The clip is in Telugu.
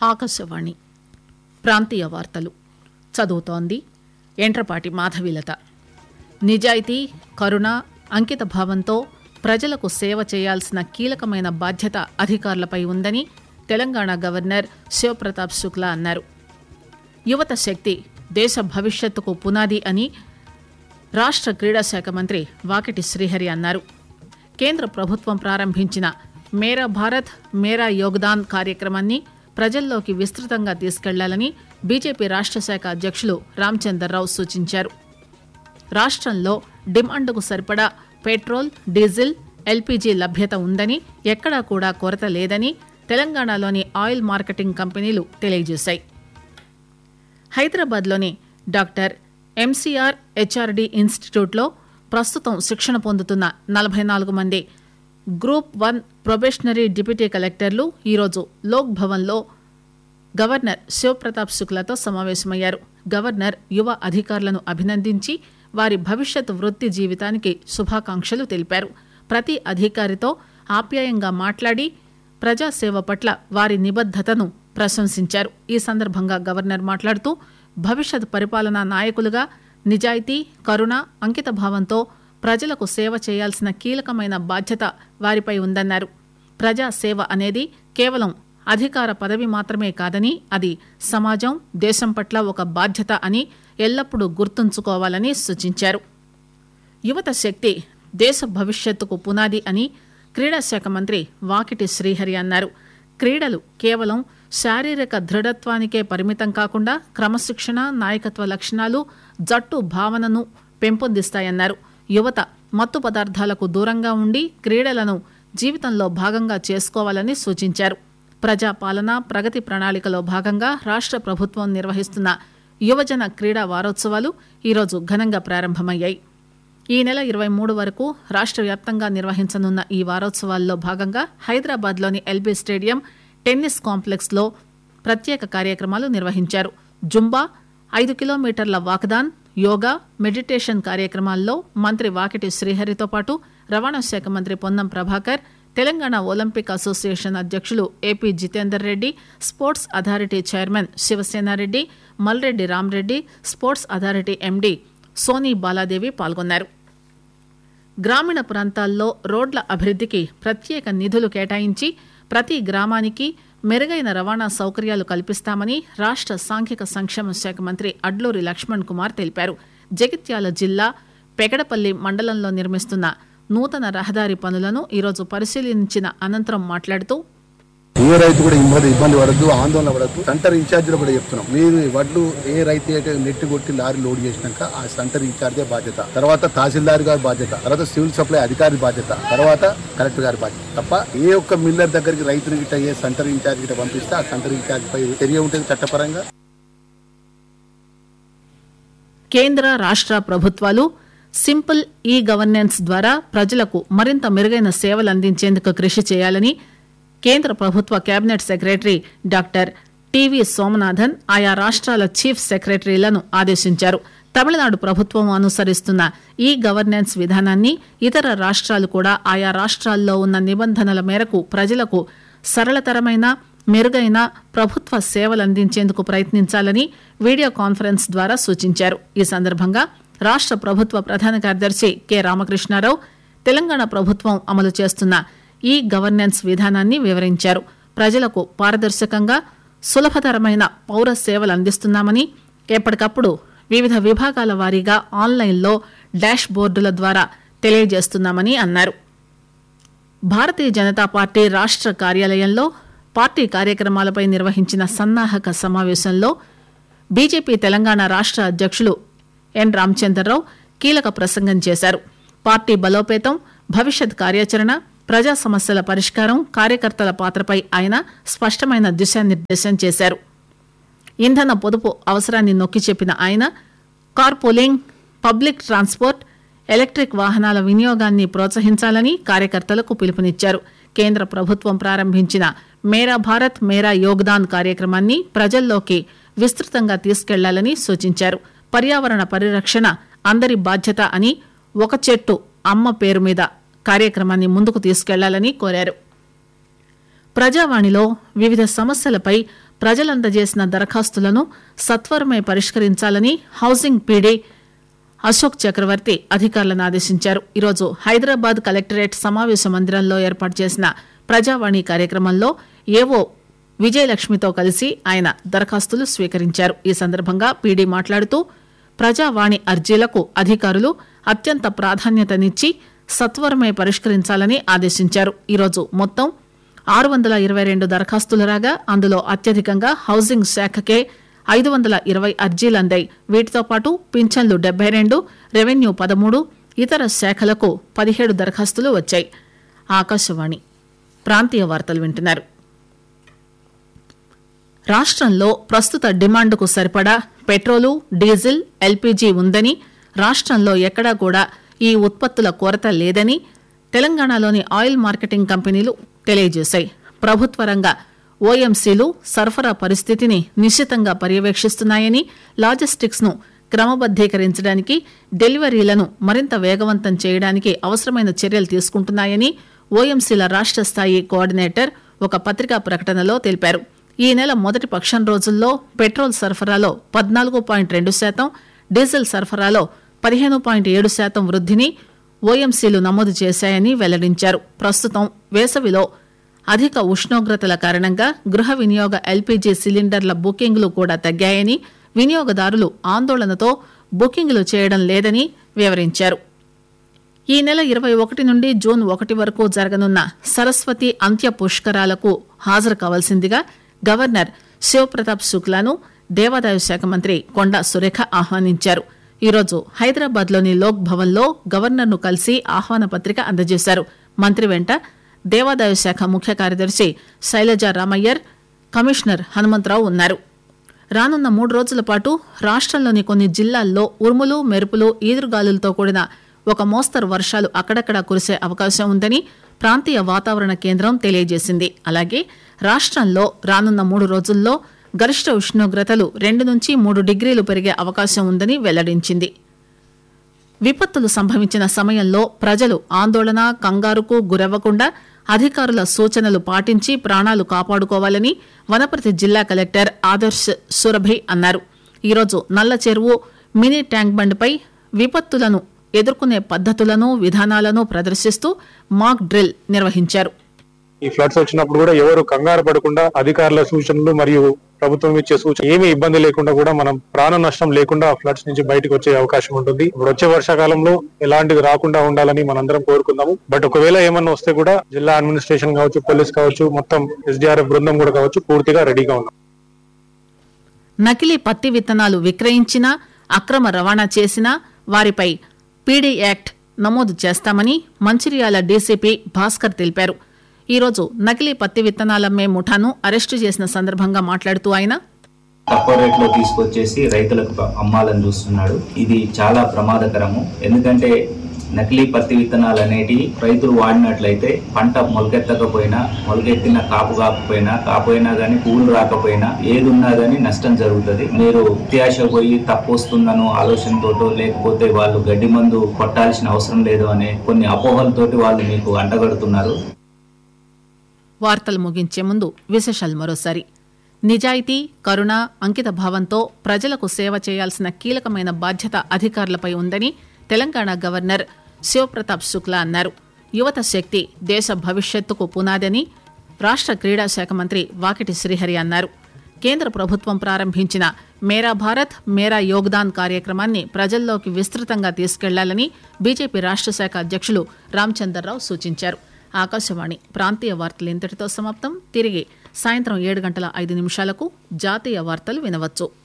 ఆకాశవాణి ప్రాంతీయ వార్తలు చదువుతోంది ఎంట్రపాటి మాధవీలత నిజాయితీ కరుణ అంకిత భావంతో ప్రజలకు సేవ చేయాల్సిన కీలకమైన బాధ్యత అధికారులపై ఉందని తెలంగాణ గవర్నర్ శివప్రతాప్ శుక్లా అన్నారు యువత శక్తి దేశ భవిష్యత్తుకు పునాది అని రాష్ట్ర క్రీడా శాఖ మంత్రి వాకిటి శ్రీహరి అన్నారు కేంద్ర ప్రభుత్వం ప్రారంభించిన మేరా భారత్ మేరా యోగదాన్ కార్యక్రమాన్ని ప్రజల్లోకి విస్తృతంగా తీసుకెళ్లాలని బీజేపీ రాష్ట్ర శాఖ అధ్యక్షులు రామచందర్రావు సూచించారు రాష్ట్రంలో డిమాండ్కు సరిపడా పెట్రోల్ డీజిల్ ఎల్పీజీ లభ్యత ఉందని ఎక్కడా కూడా కొరత లేదని తెలంగాణలోని ఆయిల్ మార్కెటింగ్ కంపెనీలు తెలియజేశాయి హైదరాబాద్లోని డాక్టర్ ఎంసీఆర్ హెచ్ఆర్డీ ఇన్స్టిట్యూట్లో ప్రస్తుతం శిక్షణ పొందుతున్న నలభై నాలుగు మంది గ్రూప్ వన్ ప్రొబేషనరీ డిప్యూటీ కలెక్టర్లు ఈరోజు లోక్ భవన్లో గవర్నర్ శివప్రతాప్ శుక్లాతో సమావేశమయ్యారు గవర్నర్ యువ అధికారులను అభినందించి వారి భవిష్యత్ వృత్తి జీవితానికి శుభాకాంక్షలు తెలిపారు ప్రతి అధికారితో ఆప్యాయంగా మాట్లాడి ప్రజాసేవ పట్ల వారి నిబద్దతను ప్రశంసించారు ఈ సందర్భంగా గవర్నర్ మాట్లాడుతూ భవిష్యత్ పరిపాలనా నాయకులుగా నిజాయితీ కరుణ అంకిత భావంతో ప్రజలకు సేవ చేయాల్సిన కీలకమైన బాధ్యత వారిపై ఉందన్నారు ప్రజా సేవ అనేది కేవలం అధికార పదవి మాత్రమే కాదని అది సమాజం దేశం పట్ల ఒక బాధ్యత అని ఎల్లప్పుడూ గుర్తుంచుకోవాలని సూచించారు యువత శక్తి దేశ భవిష్యత్తుకు పునాది అని క్రీడా శాఖ మంత్రి వాకిటి శ్రీహరి అన్నారు క్రీడలు కేవలం శారీరక దృఢత్వానికే పరిమితం కాకుండా క్రమశిక్షణ నాయకత్వ లక్షణాలు జట్టు భావనను పెంపొందిస్తాయన్నారు యువత మత్తు పదార్థాలకు దూరంగా ఉండి క్రీడలను జీవితంలో భాగంగా చేసుకోవాలని సూచించారు ప్రజాపాలన ప్రగతి ప్రణాళికలో భాగంగా రాష్ట్ర ప్రభుత్వం నిర్వహిస్తున్న యువజన క్రీడా వారోత్సవాలు ఈరోజు ఘనంగా ప్రారంభమయ్యాయి ఈ నెల ఇరవై మూడు వరకు రాష్ట్ర వ్యాప్తంగా నిర్వహించనున్న ఈ వారోత్సవాల్లో భాగంగా హైదరాబాద్లోని ఎల్బీ స్టేడియం టెన్నిస్ కాంప్లెక్స్లో ప్రత్యేక కార్యక్రమాలు నిర్వహించారు జుంబా ఐదు కిలోమీటర్ల వాకదాన్ యోగా మెడిటేషన్ కార్యక్రమాల్లో మంత్రి వాకిటి శ్రీహరితో పాటు రవాణా శాఖ మంత్రి పొన్నం ప్రభాకర్ తెలంగాణ ఒలింపిక్ అసోసియేషన్ అధ్యక్షులు A P Jitender Reddy sports authority chairman Sivasena Reddy Malreddy Ram Reddy sports authority MD Soni Baladevi పాల్గొన్నారు గ్రామీణ ప్రాంతాల్లో రోడ్ల అభివృద్ధికి ప్రత్యేక నిధులు కేటాయించి ప్రతి గ్రామానికి మెరుగైన రవాణా సౌకర్యాలు కల్పిస్తామని రాష్ట్ర సాంఘిక సంక్షేమ శాఖ మంత్రి అడ్లూరి లక్ష్మణ్ కుమార్ తెలిపారు జగిత్యాల జిల్లా పెగడపల్లి మండలంలో నిర్మిస్తున్న నూతన రహదారి పనులను ఈరోజు పరిశీలించిన అనంతరం మాట్లాడుతూ ఏ రైతు కూడా ఇబ్బంది ఇబ్బంది పడద్దు ఆందోళన పడద్దు సెంటర్ ఇన్ఛార్జీలు కూడా చెప్తున్నాం మీరు వడ్లు ఏ రైతు అయితే నెట్టి కొట్టి లారీ లోడ్ చేసినాక ఆ సెంటర్ ఇన్ఛార్జే బాధ్యత తర్వాత తహసీల్దార్ గారి బాధ్యత తర్వాత సివిల్ సప్లై అధికారి బాధ్యత తర్వాత కలెక్టర్ గారి బాధ్యత తప్ప ఏ ఒక్క మిల్లర్ దగ్గరికి రైతుని గిట్ట ఏ సెంటర్ ఇన్ఛార్జ్ గిట్ట పంపిస్తే ఆ సెంటర్ ఇన్ఛార్జ్ పై చర్య ఉంటుంది చట్టపరంగా కేంద్ర రాష్ట్ర ప్రభుత్వాలు సింపుల్ ఈ గవర్నెన్స్ ద్వారా ప్రజలకు మరింత మెరుగైన సేవలు అందించేందుకు కృషి చేయాలని కేంద్ర ప్రభుత్వ cabinet secretary doctor T V Somanathan ఆయా రాష్ట్రాల చీఫ్ సెక్రటరీలను ఆదేశించారు తమిళనాడు ప్రభుత్వం అనుసరిస్తున్న ఈ గవర్నెన్స్ విధానాన్ని ఇతర రాష్ట్రాలు కూడా ఆయా రాష్ట్రాల్లో ఉన్న నిబంధనల మేరకు ప్రజలకు సరళతరమైన మెరుగైన ప్రభుత్వ సేవలు అందించేందుకు ప్రయత్నించాలని వీడియో కాన్ఫరెన్స్ ద్వారా సూచించారు ఈ సందర్భంగా రాష్ట్ర ప్రభుత్వ ప్రధాన కార్యదర్శి కె రామకృష్ణారావు తెలంగాణ ప్రభుత్వం అమలు చేస్తున్న ఈ గవర్నెన్స్ విధానాన్ని వివరించారు ప్రజలకు పారదర్శకంగా సులభతరమైన పౌర సేవలు అందిస్తున్నామని ఎప్పటికప్పుడు వివిధ విభాగాల వారీగా ఆన్లైన్లో డాష్ బోర్డుల ద్వారా తెలియజేస్తున్నామని అన్నారు భారతీయ జనతా పార్టీ రాష్ట్ర కార్యాలయంలో పార్టీ కార్యక్రమాలపై నిర్వహించిన సన్నాహక సమావేశంలో బీజేపీ తెలంగాణ రాష్ట్ర అధ్యక్షులు ఎన్ రామచంద్రరావు కీలక ప్రసంగం చేశారు పార్టీ బలోపేతం భవిష్యత్ కార్యాచరణ ప్రజా సమస్యల పరిష్కారం కార్యకర్తల పాత్రపై ఆయన స్పష్టమైన దిశానిర్దేశం చేశారు ఇంధన పొదుపు అవసరాన్ని నొక్కి చెప్పిన ఆయన car pooling public transport electric వాహనాల వినియోగాన్ని ప్రోత్సహించాలని కార్యకర్తలకు పిలుపునిచ్చారు కేంద్ర ప్రభుత్వం ప్రారంభించిన మేరా భారత్ మేరా యోగదాన్ కార్యక్రమాన్ని ప్రజల్లోకి విస్తృతంగా తీసుకెళ్లాలని సూచించారు పర్యావరణ పరిరక్షణ అందరి బాధ్యత అని ఒక చెట్టు అమ్మ పేరు మీద కార్యక్రమాన్ని ముందుకు తీసుకెళ్లాలని కోరారు ప్రజావాణిలో వివిధ సమస్యలపై ప్రజలందజేసిన దరఖాస్తులను సత్వరమే పరిష్కరించాలని హౌసింగ్ పీడీ అశోక్ చక్రవర్తి అధికారులను ఆదేశించారు ఈరోజు హైదరాబాద్ కలెక్టరేట్ సమావేశ మందిరంలో ఏర్పాటు చేసిన ప్రజావాణి కార్యక్రమంలో ఏవో విజయలక్ష్మితో కలిసి ఆయన దరఖాస్తులు స్వీకరించారు ఈ సందర్భంగా పీడీ మాట్లాడుతూ ప్రజావాణి అర్జీలకు అధికారులు అత్యంత ప్రాధాన్యతనిచ్చి సత్వరమే పరిష్కరించాలని ఆదేశించారు ఈరోజు మొత్తం ఆరు వందల ఇరవై రెండు దరఖాస్తులు రాగా అందులో అత్యధికంగా హౌసింగ్ శాఖకే ఐదు వందల ఇరవై అర్జీలు అందాయి వీటితో పాటు పింఛన్లు డెబ్బై రెండు రెవెన్యూ పదమూడు ఇతర శాఖలకు పదిహేడు దరఖాస్తులు వచ్చాయి ఆకాశవాణి ప్రాంతీయ వార్తలు వింటున్నారు రాష్ట్రంలో ప్రస్తుత డిమాండ్కు సరిపడా పెట్రోలు డీజిల్ ఎల్పీజీ ఉందని రాష్ట్రంలో ఎక్కడా కూడా ఈ ఉత్పత్తుల కొరత లేదని తెలంగాణలోని ఆయిల్ మార్కెటింగ్ కంపెనీలు తెలియజేశాయి ప్రభుత్వ రంగ ఓఎంసీలు సరఫరా పరిస్థితిని నిశ్చితంగా పర్యవేక్షిస్తున్నాయని లాజిస్టిక్స్ ను క్రమబద్దీకరించడానికి డెలివరీలను మరింత వేగవంతం చేయడానికి అవసరమైన చర్యలు తీసుకుంటున్నాయని ఓఎంసీల రాష్ట్ర స్థాయి కోఆర్డినేటర్ ఒక పత్రికా ప్రకటనలో తెలిపారు ఈ నెల మొదటి పక్షం రోజుల్లో పెట్రోల్ సరఫరాలో పద్నాలుగు పాయింట్ రెండు శాతం డీజిల్ సరఫరాలో పదిహేను పాయింట్ ఏడు శాతం వృద్ధిని ఓఎంసీలు నమోదు చేశాయని వెల్లడించారు ప్రస్తుతం వేసవిలో అధిక ఉష్ణోగ్రతల కారణంగా గృహ వినియోగ ఎల్పీజీ సిలిండర్ల బుకింగ్లు కూడా తగ్గాయని వినియోగదారులు ఆందోళనతో బుకింగ్లు చేయడం లేదని వివరించారు ఈ నెల ఇరవై ఒకటి నుండి జూన్ ఒకటి వరకు జరగనున్న సరస్వతి అంత్య పుష్కరాలకు హాజరు కావాల్సిందిగా గవర్నర్ శివప్రతాప్ శుక్లాను దేవాదాయ శాఖ మంత్రి కొండా సురేఖ ఆహ్వానించారు ఈరోజు హైదరాబాద్లోని లోక్ భవన్లో గవర్నర్ను కలిసి ఆహ్వాన పత్రిక అందజేశారు మంత్రి వెంట దేవాదాయ శాఖ ముఖ్య కార్యదర్శి శైలజ రామయ్యర్ కమిషనర్ హనుమంతరావు ఉన్నారు రానున్న మూడు రోజుల పాటు రాష్ట్రంలోని కొన్ని జిల్లాల్లో ఉరుములు మెరుపులు ఈదురుగాలులతో కూడిన ఒక మోస్తరు వర్షాలు అక్కడక్కడా కురిసే అవకాశం ఉందని ప్రాంతీయ వాతావరణ కేంద్రం తెలియజేసింది అలాగే రాష్ట్రంలో రానున్న మూడు రోజుల్లో గరిష్ట ఉష్ణోగ్రతలు రెండు నుంచి మూడు డిగ్రీలు పెరిగే అవకాశం ఉందని వెల్లడించింది విపత్తులు సంభవించిన సమయంలో ప్రజలు ఆందోళన కంగారుకు గురవ్వకుండా అధికారుల సూచనలు పాటించి ప్రాణాలు కాపాడుకోవాలని వనపర్తి జిల్లా కలెక్టర్ ఆదర్శ్ సురభి అన్నారు ఈరోజు నల్ల చెరువు మినీ ట్యాంక్ బండ్పై విపత్తులను ఎదుర్కొనే పద్దతులను విధానాలను ప్రదర్శిస్తూ మాక్ డ్రిల్ నిర్వహించారు ఈ ఫ్లడ్స్ వచ్చినప్పుడు కూడా ఎవరు కంగారు పడకుండా అధికారుల సూచనలు మరియు ప్రభుత్వం ఇచ్చే సూచన ఏమీ ఇబ్బంది లేకుండా కూడా మనం ప్రాణ నష్టం లేకుండా ఆ ఫ్లడ్స్ నుంచి బయటకు వచ్చే అవకాశం ఉంటుంది ఇప్పుడు వచ్చే వర్షాకాలంలో ఎలాంటిది రాకుండా ఉండాలని మనందరం కోరుకుందాము బట్ ఒకవేళ ఏమన్నా వస్తే కూడా జిల్లా అడ్మినిస్ట్రేషన్ కావచ్చు పోలీస్ కావచ్చు మొత్తం ఎస్డిఆర్ఎఫ్ బృందం కూడా కావచ్చు పూర్తిగా రెడీగా ఉన్నాం నకిలీ పత్తి విత్తనాలు విక్రయించినా అక్రమ రవాణా చేసినా వారిపై పీడీ యాక్ట్ నమోదు చేస్తామని మంచిర్యాల డీసీపీ భాస్కర్ తెలిపారు ఈరోజు నకిలీ పత్తి విత్తనాలమ్మే ముఠాను అరెస్టు చేసిన సందర్భంగా మాట్లాడుతూ ఆయన తక్కువ రేట్లో తీసుకొచ్చేసి రైతులకు ప- అమ్మాలని చూస్తున్నాడు ఇది చాలా ప్రమాదకరము ఎందుకంటే నకిలీ పత్తి విత్తనాలు అనేటివి రైతులు వాడినట్లయితే పంట మొలకెత్తకపోయినా మొలకెత్తిన కాపు కాకపోయినా కాపోయినా గానీ పువ్వులు రాకపోయినా ఏది ఉన్నా గానీ నష్టం జరుగుతుంది మీరు అత్యాశ పోయి తప్పు వస్తుందనో ఆలోచనతోటో లేకపోతే వాళ్ళు గడ్డి మందు కొట్టాల్సిన అవసరం లేదు అనే కొన్ని అపోహలతోటి వాళ్ళు మీకు అంటగడుతున్నారు వార్తలు ముగించే ముందు విశేషాలు మరోసారి నిజాయితీ కరుణ అంకిత భావంతో ప్రజలకు సేవ చేయాల్సిన కీలకమైన బాధ్యత అధికారులపై ఉందని తెలంగాణ గవర్నర్ శివప్రతాప్ శుక్లా అన్నారు యువత శక్తి దేశ భవిష్యత్తుకు పునాదని రాష్ట్ర క్రీడా శాఖ మంత్రి వాకిటి శ్రీహరి అన్నారు కేంద్ర ప్రభుత్వం ప్రారంభించిన మేరా భారత్ మేరా యోగ్దాన్ కార్యక్రమాన్ని ప్రజల్లోకి విస్తృతంగా తీసుకెళ్లాలని బీజేపీ రాష్ట్ర శాఖ అధ్యక్షులు రామచందర్రావు సూచించారు ఆకాశవాణి ప్రాంతీయ వార్తలు ఇంతటితో సమాప్తం తిరిగి సాయంత్రం ఏడు గంటల ఐదు నిమిషాలకు జాతీయ వార్తలు వినవచ్చు